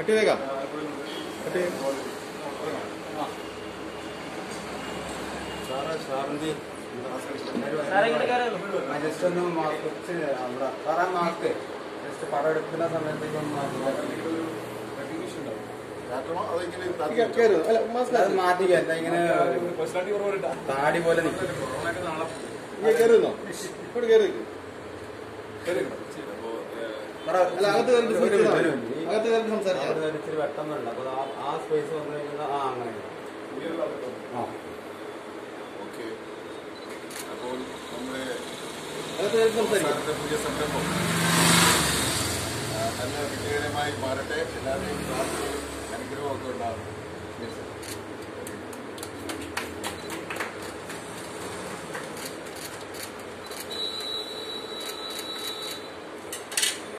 Cut ചെയ്തേക്കാം cut ചെയ്ത് സാറേ സാറിന്റെ ആ, ജസ്റ്റ് ഒന്ന് മാസ്ക് വെച്ച് അവിടെ സാറേ മാസ്ക് ജസ്റ്റ് പടം എടുക്കുന്ന സമയത്തേക്ക് ഒന്ന് മാറ്റി കയറും അല്ല മാസ്ക് അത് മാറ്റിക്ക എന്താ ഇങ്ങനെ താടി പോലെ നിൽക്കും ഇങ്ങനെ കയറുന്നോ ഇവിടെ കയറി ഇവിടെ അല്ല അകത്ത് കയറിട്ട് ഒരു സംസാരിക്കാം. ഒരു മിനിറ്റ്. അകത്ത് കയറിട്ട് സംസാരിക്കാം അവിടെ ഒരു ഇച്ചിരി വെട്ടമുണ്ട് അപ്പൊ ആ- ആ സ്പേസ് വന്നു കഴിഞ്ഞാൽ ആ അങ്ങനെ ആ ഓക്കെ അപ്പോൾ നമ്മുടെ അകത്ത് കയറിട്ട് സംസാരിക്കാം സാറിന്റെ പുതിയ സംരംഭം ആ, നല്ല വിജയകരമായി മാറട്ടെ എല്ലാവരുടെയും പ്രാർത്ഥനയും അനുഗ്രഹവും ഒക്കെ ഉണ്ടാകും